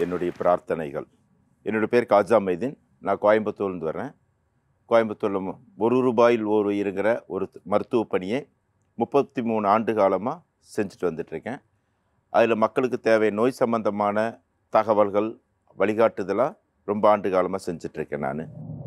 என்னுடைய பிரார்த்தனைகள் என்னுடைய பேர் காஜா மைதீன் நான் கோயம்புத்தூர்லேருந்து வர்றேன் கோயம்புத்தூரில் மு- ஒரு ரூபாயில் ஒரு இருக்கிற ஒரு த- மருத்துவ பணியை முப்பத்தி மூணு ஆண்டு காலமாக செஞ்சுட்டு வந்துட்டுருக்கேன் அதில் மக்களுக்கு தேவை நோய் சம்பந்தமான தகவல்கள் வழிகாட்டுதலாக ரொம்ப ஆண்டு காலமாக செஞ்சிட்ருக்கேன் நான்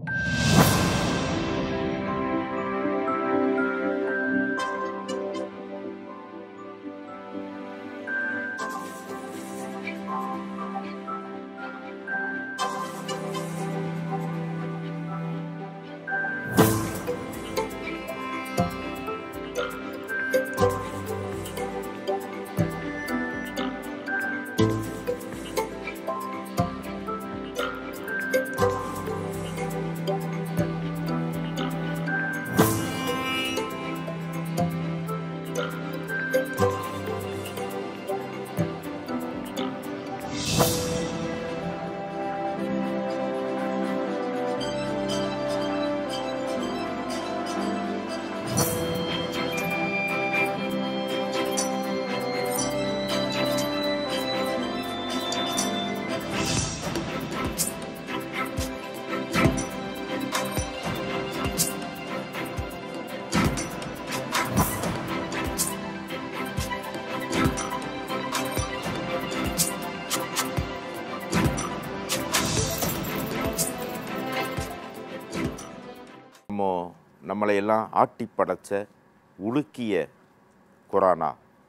நம்ம நம்மளை எல்லாம் ஆட்டி படைச்ச உலுக்கிய கொரோனா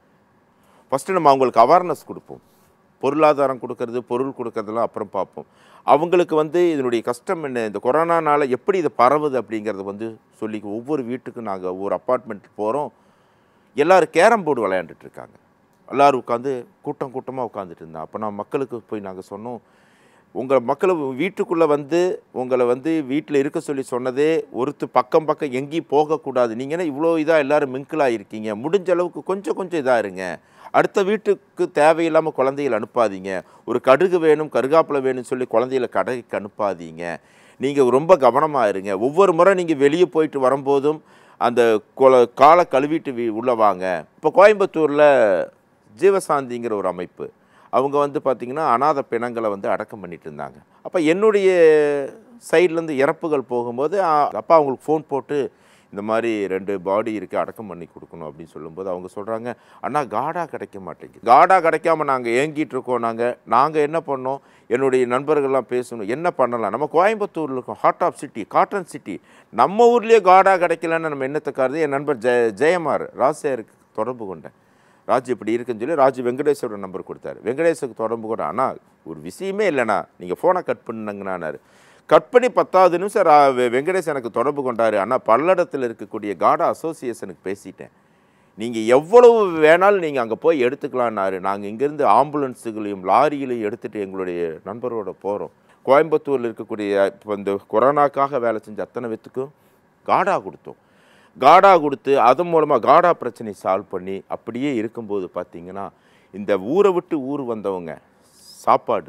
ஃபஸ்ட்டு நம்ம அவங்களுக்கு அவேர்னஸ் கொடுப்போம் பொருளாதாரம் கொடுக்கறது பொருள் கொடுக்கறதெல்லாம் அப்புறம் பார்ப்போம் அவங்களுக்கு வந்து இதனுடைய கஷ்டம் என்ன இந்த கொரோனானால எப்படி இது பரவுது அப்படிங்கிறத வந்து சொல்லி ஒவ்வொரு வீட்டுக்கும் நாங்கள் ஒவ்வொரு அப்பார்ட்மெண்ட் போகிறோம் எல்லாரும் கேரம் போர்டு விளையாண்டுட்டு இருக்காங்க எல்லாரும் உட்காந்து கூட்டம் கூட்டமாக உட்காந்துட்டு இருந்தாங்க அப்போ நான் மக்களுக்கு போய் நாங்கள் சொன்னோம் உங்கள் மக்களை வீட்டுக்குள்ளே வந்து உங்களை வந்து வீட்டில் இருக்க சொல்லி சொன்னதே ஒருத்து பக்கம் பக்கம் எங்கேயும் போகக்கூடாது நீங்கள் என்ன இவ்வளோ இதாக எல்லோரும் மிங்கிளாக இருக்கீங்க முடிஞ்ச அளவுக்கு கொஞ்சம் கொஞ்சம் இதாக இருங்க அடுத்த வீட்டுக்கு தேவையில்லாமல் குழந்தைகளை அனுப்பாதீங்க ஒரு கடுகு வேணும் கருகாப்பிலை வேணும்னு சொல்லி குழந்தைகளை கடைக்கு அனுப்பாதீங்க நீங்கள் ரொம்ப கவனமாக இருங்க ஒவ்வொரு முறை நீங்கள் வெளியே போயிட்டு வரும்போதும் அந்த கொல காலை கழுவிட்டு வீ உள்ளே வாங்க இப்போ கோயம்புத்தூரில் ஜீவசாந்திங்கிற ஒரு அமைப்பு அவங்க வந்து பார்த்திங்கன்னா அனாதை பிணங்களை வந்து அடக்கம் பண்ணிட்டு இருந்தாங்க அப்போ என்னுடைய சைட்லேருந்து இறப்புகள் போகும்போது ஆ, அப்பா அவங்களுக்கு ஃபோன் போட்டு இந்த மாதிரி ரெண்டு பாடி இருக்குது அடக்கம் பண்ணி கொடுக்கணும் அப்படின்னு சொல்லும்போது அவங்க சொல்கிறாங்க அண்ணா காடா கிடைக்க மாட்டேங்குது காடா கிடைக்காம நாங்கள் ஏங்கிட்டு இருக்கோம் நாங்கள் நாங்கள் என்ன பண்ணோம் என்னுடைய நண்பர்கள்லாம் பேசணும் என்ன பண்ணலாம் நம்ம கோயம்புத்தூரில் இருக்கோம் heart of city cotton city நம்ம ஊர்லேயே காடா கிடைக்கலன்னு நம்ம என்னத்துக்காருது என் நண்பர் ஜெய ஜெயமார் ராசியாருக்கு தொடர்பு கொண்டேன் ராஜ் இப்படி இருக்குன்னு சொல்லி ராஜ் வெங்கடேஷோட நம்பர் கொடுத்தாரு வெங்கடேஷுக்கு தொடர்பு கூட அண்ணா ஒரு விஷயமே இல்லைண்ணா நீங்கள் ஃபோனை கட் பண்ணுங்கண்ணாரு கட் பண்ணி பத்தாவது நிமிஷம் ரா வெ- வெங்கடேஷ் எனக்கு தொடர்பு கொண்டாரு அண்ணா பல்லடத்தில் இருக்கக்கூடிய காடா அசோசியேஷனுக்கு பேசிட்டேன் நீங்கள் எவ்வளவு வேணாலும் நீங்கள் அங்கே போய் எடுத்துக்கலான்னாரு நாங்கள் இங்கேருந்து ஆம்புலன்ஸுகளையும் லாரிகளையும் எடுத்துகிட்டு எங்களுடைய நண்பரோட போகிறோம் கோயம்புத்தூரில் இருக்கக்கூடிய இப்போ இந்த கொரோனாக்காக வேலை செஞ்ச அத்தனை பேத்துக்கும் காடா கொடுத்தோம் காடா கொடுத்து அதன் மூலமாக காடா பிரச்சனை சால்வ் பண்ணி அப்படியே இருக்கும்போது பார்த்தீங்கன்னா இந்த ஊரை விட்டு ஊர் வந்தவங்க சாப்பாடு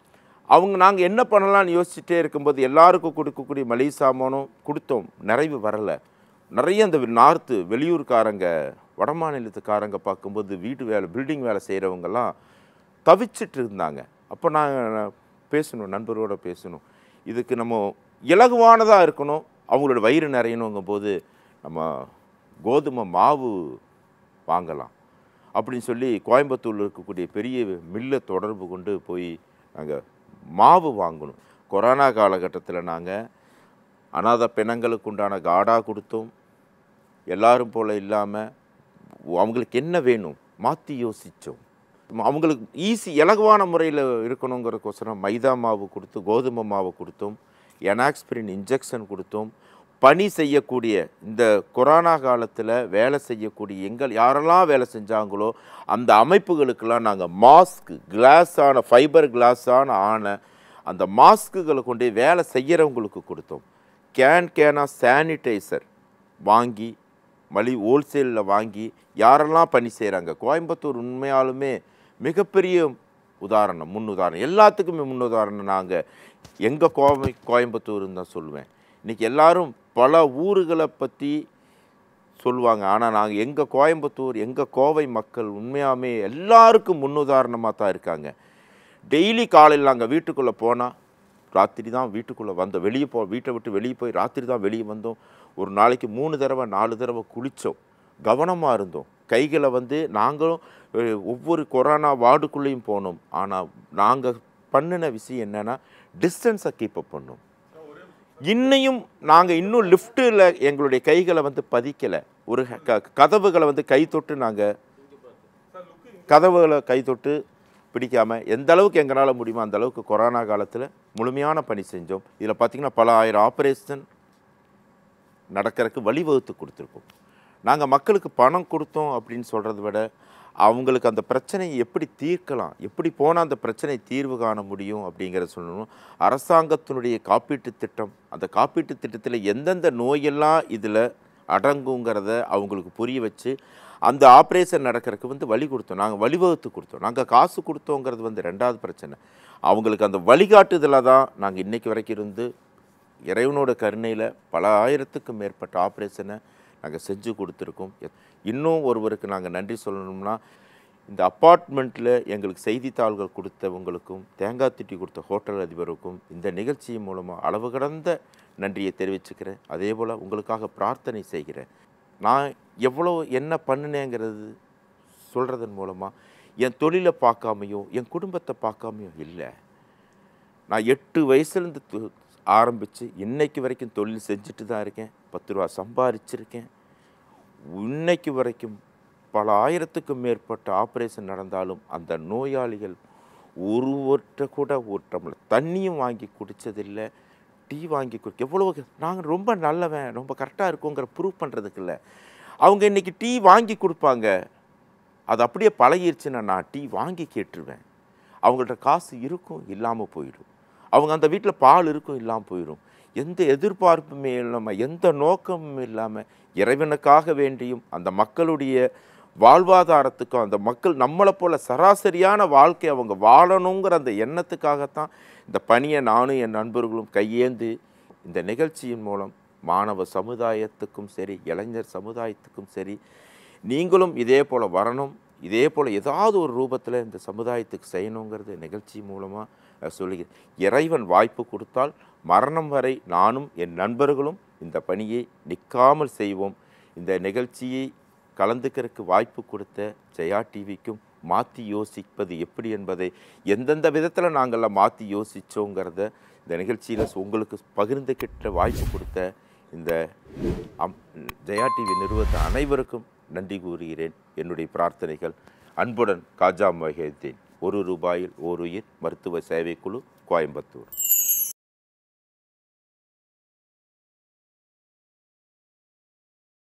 அவங்க நாங்கள் என்ன பண்ணலாம்னு யோசிச்சுட்டே இருக்கும்போது எல்லாருக்கும் கொடுக்கக்கூடிய மளிகை சாமானும் கொடுத்தோம் நிறைவு வரலை நிறைய இந்த நார்த்து வெளியூர்காரங்க வட மாநிலத்துக்காரங்க பார்க்கும்போது வீட்டு வேலை பில்டிங் வேலை செய்கிறவங்கெல்லாம் தவிச்சிட்டு இருந்தாங்க அப்போ நான் பேசணும் நண்பரோட பேசணும் இதுக்கு நம்ம இலகுவானதாக இருக்கணும் அவங்களோட வயிறு நிறையணுங்கும் போது நம்ம கோதுமை மாவு வாங்கலாம் அப்படின்னு சொல்லி கோயம்புத்தூரில் இருக்கக்கூடிய பெரிய மில்லை தொடர்பு கொண்டு போய் நாங்கள் மாவு வாங்கணும் கொரோனா காலகட்டத்தில் நாங்கள் அனாதை பிணங்களுக்கு உண்டான காடா கொடுத்தோம் எல்லாரும் போல் இல்லாமல் அவங்களுக்கு என்ன வேணும் மாற்றி யோசித்தோம் அவங்களுக்கு ஈஸி இலகுவான முறையில் இருக்கணுங்கிறக்கோசரம் மைதா மாவு கொடுத்து கோதுமை மாவு கொடுத்தோம் எனாக்ஸ்பிரின் இன்ஜெக்ஷன் கொடுத்தோம் பணி செய்யக்கூடிய இந்த கொரோனா காலத்தில் வேலை செய்யக்கூடிய எங்கள் யாரெல்லாம் வேலை செஞ்சாங்களோ அந்த அமைப்புகளுக்கெல்லாம் நாங்கள் மாஸ்க் கிளாஸான ஃபைபர் கிளாஸான ஆன அந்த மாஸ்க்குகளை கொண்டு போய் வேலை செய்கிறவங்களுக்கு கொடுத்தோம் கேன் கேனாக சானிடைசர் வாங்கி மலி ஹோல்சேலில் வாங்கி யாரெல்லாம் பணி செய்கிறாங்க கோயம்புத்தூர் உண்மையாலுமே மிகப்பெரிய உதாரணம் முன் உதாரணம் எல்லாத்துக்குமே முன் உதாரணம் நாங்கள் எங்கள் கோவை கோயம்புத்தூர்னு தான் சொல்லுவேன் இன்றைக்கி எல்லாரும் பல ஊர்களை பற்றி சொல்லுவாங்க ஆனால் நாங்கள் எங்கள் கோயம்புத்தூர் எங்கள் கோவை மக்கள் உண்மையாமே எல்லாருக்கும் முன்னுதாரணமாக தான் இருக்காங்க டெய்லி காலையில் நாங்கள் வீட்டுக்குள்ளே போனால் ராத்திரி தான் வீட்டுக்குள்ளே வந்தோம் வெளியே போ வீட்டை விட்டு வெளியே போய் ராத்திரி தான் வெளியே வந்தோம் ஒரு நாளைக்கு மூணு தடவை நாலு தடவை குளித்தோம் கவனமாக இருந்தோம் கைகளை வந்து நாங்களும் அஹ், ஒவ்வொரு கொரோனா வார்டுக்குள்ளேயும் போனோம் ஆனால் நாங்கள் பண்ணின விஷயம் என்னென்னா டிஸ்டன்ஸை கீப் அப் பண்ணோம் இன்னையும் நாங்கள் இன்னும் லிஃப்ட்டில் எங்களுடைய கைகளை வந்து பதிக்கலை ஒரு க கதவுகளை வந்து கை தொட்டு நாங்கள் கதவுகளை கை தொட்டு பிடிக்காமல் எந்த அளவுக்கு எங்களால் முடியுமோ அந்த அளவுக்கு கொரோனா காலத்தில் முழுமையான பணி செஞ்சோம் இதில் பார்த்தீங்கன்னா பல ஆயிரம் ஆப்ரேஷன் நடக்கிறதுக்கு வழிவகுத்து கொடுத்துருக்கோம் நாங்கள் மக்களுக்கு பணம் கொடுத்தோம் அப்படின்னு சொல்கிறத விட அவங்களுக்கு அந்த பிரச்சனையை எப்படி தீர்க்கலாம் எப்படி போனால் அந்த பிரச்சனை தீர்வு காண முடியும் அப்படிங்கிறத சொல்லணும் அரசாங்கத்தினுடைய காப்பீட்டு திட்டம் அந்த காப்பீட்டு திட்டத்தில் எந்தெந்த நோயெல்லாம் இதில் அடங்குங்கிறத அவங்களுக்கு புரிய வச்சு அந்த ஆப்ரேஷன் நடக்கிறதுக்கு வந்து வழி கொடுத்தோம் நாங்கள் வழிவகுத்து கொடுத்தோம் நாங்கள் காசு கொடுத்தோங்கிறது வந்து ரெண்டாவது பிரச்சனை அவங்களுக்கு அந்த வழிகாட்டுதலாக தான் நாங்கள் இன்னைக்கு வரைக்கும் இருந்து இறைவனோட கருணையில் பல ஆயிரத்துக்கும் மேற்பட்ட ஆப்ரேஷனை நாங்கள் செஞ்சு கொடுத்துருக்கோம் எ- இன்னும் ஒருவருக்கு நாங்கள் நன்றி சொல்லணும்னா இந்த அப்பார்ட்மெண்ட்டில் எங்களுக்கு செய்தித்தாள்கள் கொடுத்தவங்களுக்கும் தேங்காய் திட்டி கொடுத்த ஹோட்டல் அதிபருக்கும் இந்த நிகழ்ச்சி மூலமாக அளவு கடந்த நன்றியை தெரிவிச்சுக்கிறேன் அதே போல் உங்களுக்காக பிரார்த்தனை செய்கிறேன் நான் எவ்வளோ என்ன பண்ணினேங்கிறது சொல்கிறதன் மூலமாக என் தொழிலை பார்க்காமையோ என் குடும்பத்தை பார்க்காமையோ இல்லை நான் எட்டு வயசுலேருந்து து- ஆரம்பித்து இன்னைக்கு வரைக்கும் தொழில் செஞ்சுட்டு தான் இருக்கேன் பத்து ரூபா சம்பாரிச்சிருக்கேன் இன்னைக்கு வரைக்கும் பல ஆயிரத்துக்கும் மேற்பட்ட ஆப்ரேஷன் நடந்தாலும் அந்த நோயாளிகள் ஒருவர்கிட்ட கூட ஒரு டம்ளர் தண்ணியும் வாங்கி குடித்ததில்லை டீ வாங்கி குடி எவ்வளோ நாங்கள் ரொம்ப நல்லவன் ரொம்ப கரெக்டாக இருக்கோங்கிற ப்ரூவ் பண்ணுறதுக்கு இல்லை அவங்க இன்னைக்கு டீ வாங்கி கொடுப்பாங்க அது அப்படியே பழகிருச்சுன்னா நான் டீ வாங்கி கேட்டுருவேன் அவங்கள்ட்ட காசு இருக்கும் இல்லாமல் போயிடும் அவங்க அந்த வீட்டில் பால் இருக்கும் இல்லாமல் போயிடும் எந்த எதிர்பார்ப்புமே இல்லாமல் எந்த நோக்கமும் இல்லாமல் இறைவனுக்காக வேண்டியும் அந்த மக்களுடைய வாழ்வாதாரத்துக்கும் அந்த மக்கள் நம்மளை போல சராசரியான வாழ்க்கை அவங்க வாழணுங்கிற அந்த எண்ணத்துக்காகத்தான் இந்த பணியை நானும் என் நண்பர்களும் கையேந்து இந்த நிகழ்ச்சியின் மூலம் மாணவ சமுதாயத்துக்கும் சரி இளைஞர் சமுதாயத்துக்கும் சரி நீங்களும் இதே போல் வரணும் இதே போல் ஏதாவது ஒரு ரூபத்தில் இந்த சமுதாயத்துக்கு செய்யணுங்கிறது நிகழ்ச்சி மூலமாக சொல்லுகிறேன் இறைவன் வாய்ப்பு கொடுத்தால் மரணம் வரை நானும் என் நண்பர்களும் இந்த பணியை நிற்காமல் செய்வோம் இந்த நிகழ்ச்சியை கலந்துக்கிறதுக்கு வாய்ப்பு கொடுத்த ஜெயா டிவிக்கும் மாற்றி யோசிப்பது எப்படி என்பதை எந்தெந்த விதத்தில் நாங்கள்லாம் மாற்றி யோசித்தோங்கிறத இந்த நிகழ்ச்சியில் உங்களுக்கு பகிர்ந்துக்கிட்ட வாய்ப்பு கொடுத்த இந்த அம் ஜெயா டிவி நிறுவன அனைவருக்கும் நன்றி கூறுகிறேன் என்னுடைய பிரார்த்தனைகள் அன்புடன் காஜா மொஹேத்தீன் ஒரு ரூபாயில் ஓர் உயிர் மருத்துவ சேவைக்குழு கோயம்புத்தூர்